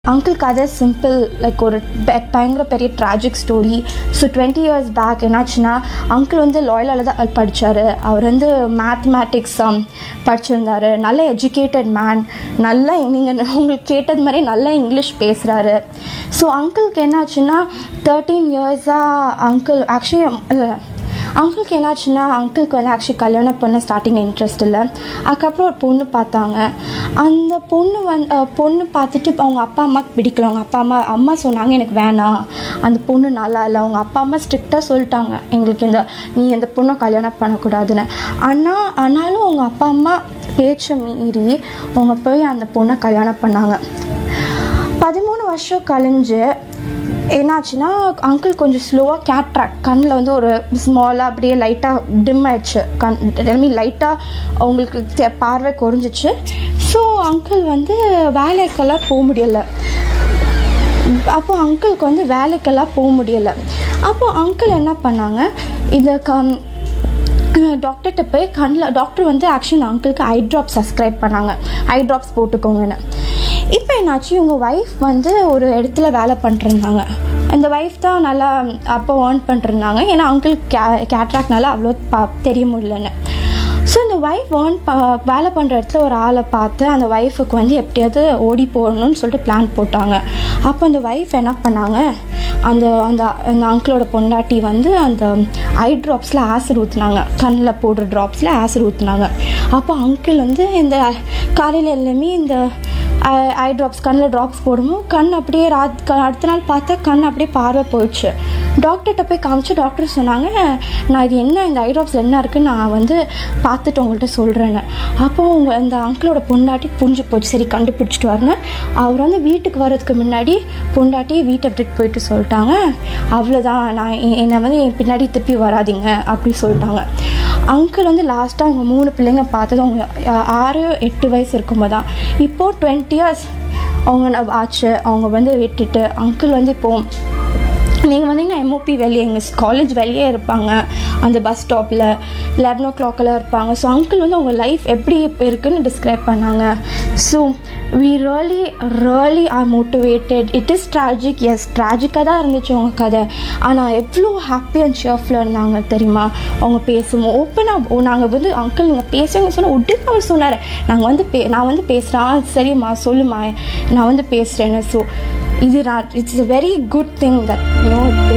uncle கதை simple like ஒரு ப- பயங்கர பெரிய tragic story so twenty years back என்னாச்சுன்னா அங்கிள் வந்து லாயலால் தான் படித்தார் அவர் வந்து மேத்தமேட்டிக்ஸ் படிச்சிருந்தாரு நல்ல எஜுகேட்டட் மேன் நல்லா நீங்கள் உங்களுக்கு கேட்டது மாதிரி நல்லா இங்கிலீஷ் பேசுகிறாரு ஸோ அங்கிளுக்கு என்னாச்சுன்னா தேர்ட்டீன் இயர்ஸாக அங்கிள் ஆக்சுவலி அங்கிளுக்கு என்னாச்சுன்னா அங்கிளுக்கு வந்து ஆக்சுவலி கல்யாணம் பண்ண ஸ்டார்டிங் இன்ட்ரெஸ்ட் இல்லை அதுக்கப்புறம் ஒரு பொண்ணு பார்த்தாங்க அந்த பொண்ணு வந்து பொண்ணு பார்த்துட்டு இப்ப அவங்க அப்பா அம்மாவுக்கு பிடிக்கல அவங்க அப்பா அம்மா அம்மா சொன்னாங்க எனக்கு வேணாம் அந்த பொண்ணு நல்லா இல்லை அவங்க அப்பா அம்மா ஸ்ட்ரிக்டாக சொல்லிட்டாங்க எங்களுக்கு இந்த நீ இந்த பொண்ணை கல்யாணம் பண்ணக்கூடாதுன்னு ஆனால் ஆனாலும் அவங்க அப்பா அம்மா பேச்சை மீறி அவங்க போய் அந்த பொண்ணை கல்யாணம் பண்ணாங்க பதிமூணு வருஷம் கழிஞ்சு என்னாச்சுன்னா அங்கிள் கொஞ்சம் ஸ்லோவாக கேட்ராக் கண்ணில் வந்து ஒரு ஸ்மாலாக அப்படியே லைட்டாக டிம் ஆயிடுச்சு கண் மீன் லைட்டாக அவங்களுக்கு தெ- பார்வை குறைஞ்சிச்சு ஸோ அங்கிள் வந்து வேலைக்கெல்லாம் போக முடியலை அப்போ அங்கிளுக்கு வந்து வேலைக்கெல்லாம் போக முடியலை அப்போ அங்கிள் என்ன பண்ணாங்க இதை கம் டாக்டர்கிட்ட போய் கண்ணில் டாக்டர் வந்து ஆக்சுவலி அங்கிளுக்கு ஐ ட்ராப்ஸ் சப்ஸ்கிரைப் பண்ணாங்க ஐ ட்ராப்ஸ் போட்டுக்கோங்கன்னு இப்போ என்னாச்சு இவங்க ஒய்ஃப் வந்து ஒரு இடத்துல வேலை பண்ணிருந்தாங்க அந்த ஒய்ஃப் தான் நல்லா அப்போ ஏர்ன் பண்ணிருந்தாங்க ஏன்னா அங்கிளுக்கு கே கேட்ராக்னால அவ்வளோ பா தெரிய முடியலன்னு ஸோ இந்த ஒய்ஃப் ஏர்ன் ப வேலை பண்ணுற இடத்துல ஒரு ஆளை பார்த்து அந்த ஒய்ஃபுக்கு வந்து எப்படியாவது ஓடி போடணும்னு சொல்லிட்டு பிளான் போட்டாங்க அப்போ அந்த ஒய்ஃப் என்ன பண்ணாங்க அந்த அந்த அந்த அங்கிளோட பொண்டாட்டி வந்து அந்த ஐ ட்ராப்ஸில் ஆசிட் ஊற்றுனாங்க கண்ணில் போடுற ட்ராப்ஸில் ஆசிட் ஊற்றுனாங்க அப்போ அங்கிள் வந்து இந்த காலையில் எல்லாமே இந்த ஐ ட்ராப்ஸ் கண்ணில் ட்ராப்ஸ் போடும்போது கண் அப்படியே ராத் க- அடுத்த நாள் பார்த்தா கண் அப்படியே பார்வை போயிடுச்சு டாக்டர்கிட்ட போய் காமிச்சு டாக்டர் சொன்னாங்க நான் இது என்ன இந்த ஐ ட்ராப்ஸில் என்ன இருக்குன்னு நான் வந்து பார்த்துட்டு உங்கள்கிட்ட சொல்கிறேன்னு அப்போ உங்கள் அந்த அங்கிளோட பொண்டாட்டி புரிஞ்சு போச்சு சரி கண்டுபிடிச்சிட்டு வரேன்னு அவர் வந்து வீட்டுக்கு வர்றதுக்கு முன்னாடி பொண்டாட்டி வீட்டை விட்டுட்டு போயிட்டு சொல்லிட்டாங்க அவ்வளோதான் நான் எ- என்னை வந்து என் பின்னாடி திருப்பி வராதீங்க அப்படி சொல்லிட்டாங்க அங்கிள் வந்து லாஸ்ட்டாக அவங்க மூணு பிள்ளைங்க பார்த்தது அவங்க அஹ், ஆறு எட்டு வயசு இருக்கும்போது தான் இப்போது டுவெண்ட்டி இயர்ஸ் அவங்க ந- ஆச்சு அவங்க வந்து விட்டுட்டு அங்கிள் வந்து இப்போது நீங்கள் வந்தீங்கன்னா எம்ஓபி வெளியே எங்கள் காலேஜ் வெளியே இருப்பாங்க அந்த பஸ் ஸ்டாப்பில் லெவன் ஓ கிளாக்கெல்லாம் இருப்பாங்க ஸோ அங்கிள் வந்து அவங்க லைஃப் எப்படி இருக்குன்னு டிஸ்கிரைப் பண்ணாங்க so we really really are motivated it is tragic yes ட்ராஜிக்காக தான் இருந்துச்சு அவங்க கதை ஆனால் எவ்வளோ ஹாப்பி அண்ட் ஷியர்ஃபுல்லாக இருந்தாங்க தெரியுமா அவங்க பேசுவோம் ஓப்பனாக நாங்கள் வந்து அங்கிள் நீங்கள் பேசுங்க சொன்னால் உடனே அவர் சொன்னார் நாங்கள் வந்து பே நான் வந்து பேசுகிறேன் சரிம்மா சொல்லுமா நான் வந்து பேசுகிறேன்னு ஸோ இது நான் it's a very good thing that you know